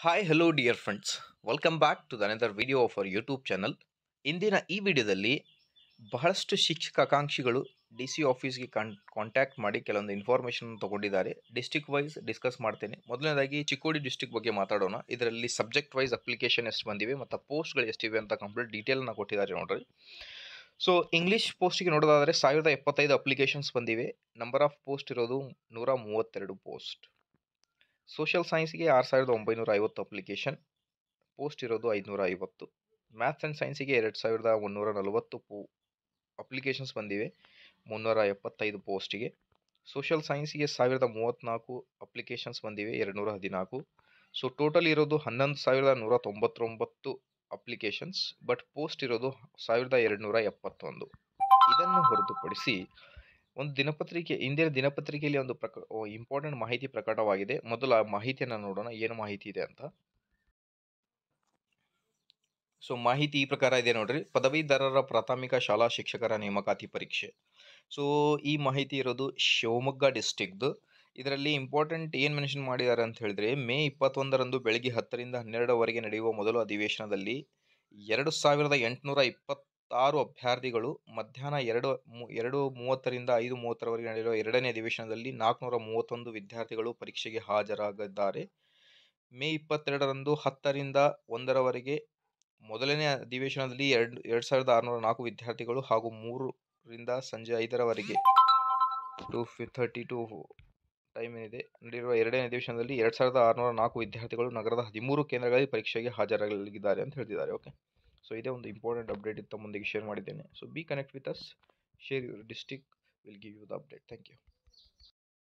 hi hello dear friends welcome back to the another video of our YouTube channel ಇಂದಿನ ಈ ವಿಡಿಯೋದಲ್ಲಿ ಬಹಳಷ್ಟು ಶಿಕ್ಷಕಾಕಾಂಕ್ಷಿಗಳು D C ಆಫೀಸ್ಗೆ ಕಾನ್ contact ಮಾಡಿ ಕೆಲವೊಂದು ಇನ್ಫಾರ್ಮೇಷನ್ ತಗೊಂಡಿದ್ದಾರೆ ಡಿಸ್ಟಿಕ್ ವೈಸ್ ಡಿಸ್ಕಸ್ ಮಾಡ್ತೇನೆ ಮೊದಲನೇದಾಗಿ ಚಿಕ್ಕೋಡಿ ಡಿಸ್ಟಿಕ್ ಬಗ್ಗೆ ಮಾತಾಡೋಣ ಇದರಲ್ಲಿ ಸಬ್ಜೆಕ್ಟ್ ವೈಸ್ ಅಪ್ಲಿಕೇಶನ್ ಎಷ್ಟು ಬಂದಿವೆ ಮತ್ತು ಪೋಸ್ಟ್ಗಳು ಎಷ್ಟಿವೆ ಅಂತ ಕಂಪ್ಲೀಟ್ ಡೀಟೇಲ್ನ ಕೊಟ್ಟಿದ್ದಾರೆ ನೋಡ್ರಿ ಸೊ ಇಂಗ್ಲೀಷ್ ಪೋಸ್ಟಿಗೆ ನೋಡೋದಾದರೆ ಸಾವಿರದ ಎಪ್ಪತ್ತೈದು ಅಪ್ಲಿಕೇಶನ್ಸ್ ಬಂದಿವೆ ನಂಬರ್ ಆಫ್ ಪೋಸ್ಟ್ ಇರೋದು ನೂರ ಮೂವತ್ತೆರಡು ಪೋಸ್ಟ್ ಸೋಷಿಯಲ್ ಸೈನ್ಸ್ಗೆ ಆರು ಸಾವಿರದ ಒಂಬೈನೂರ ಐವತ್ತು ಅಪ್ಲಿಕೇಶನ್ ಪೋಸ್ಟ್ ಇರೋದು ಐದುನೂರ ಐವತ್ತು ಮ್ಯಾಥ್ಸ್ ಆ್ಯಂಡ್ ಸೈನ್ಸಿಗೆ ಎರಡು ಸಾವಿರದ ಮುನ್ನೂರ ನಲವತ್ತು ಪೋ ಅಪ್ಲಿಕೇಶನ್ಸ್ ಬಂದಿವೆ ಮುನ್ನೂರ ಎಪ್ಪತ್ತೈದು ಪೋಸ್ಟಿಗೆ ಸೋಷಿಯಲ್ ಸೈನ್ಸಿಗೆ ಸಾವಿರದ ಮೂವತ್ತ್ನಾಲ್ಕು ಅಪ್ಲಿಕೇಶನ್ಸ್ ಬಂದಿವೆ ಎರಡುನೂರ ಹದಿನಾಲ್ಕು ಸೊ ಟೋಟಲ್ ಇರೋದು ಹನ್ನೊಂದು ಸಾವಿರದ ನೂರ ತೊಂಬತ್ತೊಂಬತ್ತು ಅಪ್ಲಿಕೇಶನ್ಸ್ ಬಟ್ ಪೋಸ್ಟ್ ಇರೋದು ಸಾವಿರದ ಎರಡುನೂರ ಎಪ್ಪತ್ತೊಂದು ಇದನ್ನು ಹೊರತುಪಡಿಸಿ ಒಂದು ದಿನಪತ್ರಿಕೆ ಇಂದಿನ ದಿನಪತ್ರಿಕೆಯಲ್ಲಿ ಒಂದು ಪ್ರಕ ಇಂಪಾರ್ಟೆಂಟ್ ಮಾಹಿತಿ ಪ್ರಕಟವಾಗಿದೆ ಮೊದಲು ಆ ಮಾಹಿತಿಯನ್ನು ನೋಡೋಣ ಏನು ಮಾಹಿತಿ ಇದೆ ಅಂತ ಸೊ ಮಾಹಿತಿ ಈ ಪ್ರಕಾರ ಇದೆ ನೋಡ್ರಿ ಪದವೀಧರರ ಪ್ರಾಥಮಿಕ ಶಾಲಾ ಶಿಕ್ಷಕರ ನೇಮಕಾತಿ ಪರೀಕ್ಷೆ ಸೊ ಈ ಮಾಹಿತಿ ಇರೋದು ಶಿವಮೊಗ್ಗ ಡಿಸ್ಟಿಕ್ದು ಇದರಲ್ಲಿ ಇಂಪಾರ್ಟೆಂಟ್ ಏನು ಮೆನ್ಷನ್ ಮಾಡಿದ್ದಾರೆ ಅಂತ ಹೇಳಿದ್ರೆ ಮೇ ಇಪ್ಪತ್ತೊಂದರಂದು ಬೆಳಗ್ಗೆ ಹತ್ತರಿಂದ ಹನ್ನೆರಡರವರೆಗೆ ನಡೆಯುವ ಮೊದಲ ಅಧಿವೇಶನದಲ್ಲಿ ಎರಡು ಸಾವಿರದ ಎಂಟುನೂರ ಇಪ್ಪತ್ತಾರು ಅಭ್ಯರ್ಥಿಗಳು ಮಧ್ಯಾಹ್ನ ಎರಡು ಮು ಎರಡು ಮೂವತ್ತರಿಂದ ಐದು ಮೂವತ್ತರವರೆಗೆ ನಡೆಯುವ ಎರಡನೇ ಅಧಿವೇಶನದಲ್ಲಿ ನಾಲ್ಕುನೂರ ಮೂವತ್ತೊಂದು ವಿದ್ಯಾರ್ಥಿಗಳು ಪರೀಕ್ಷೆಗೆ ಹಾಜರಾಗಿದ್ದಾರೆ ಮೇ ಇಪ್ಪತ್ತೆರಡರಂದು ಹತ್ತರಿಂದ ಒಂದರವರೆಗೆ ಮೊದಲನೇ ಅಧಿವೇಶನದಲ್ಲಿ ಎರಡು ಎರಡು ಸಾವಿರದ ಆರುನೂರ ನಾಲ್ಕು ವಿದ್ಯಾರ್ಥಿಗಳು ಹಾಗೂ ಮೂರರಿಂದ ಸಂಜೆ ಐದರವರೆಗೆ ಟು ಫಿ ಥರ್ಟಿ ಟು ಟೈಮ್ ಏನಿದೆ ನಡೆಯುವ ಎರಡನೇ ಅಧಿವೇಶನದಲ್ಲಿ ಎರಡು ಸಾವಿರದ ಆರುನೂರ ನಾಲ್ಕು ವಿದ್ಯಾರ್ಥಿಗಳು ನಗರದ ಹದಿಮೂರು ಕೇಂದ್ರಗಳಲ್ಲಿ ಪರೀಕ್ಷೆಗೆ ಹಾಜರಾಗಲಿದ್ದಾರೆ ಅಂತ ಹೇಳಿದ್ದಾರೆ ಓಕೆ ಸೊ ಇದೇ ಒಂದು ಇಂಪಾರ್ಟೆಂಟ್ ಅಪ್ಡೇಟ್ ಇತ್ತು ಮುಂದಿಗೆ ಶೇರ್ ಮಾಡಿದ್ದೇನೆ so be connect with us share your district will give you the update thank you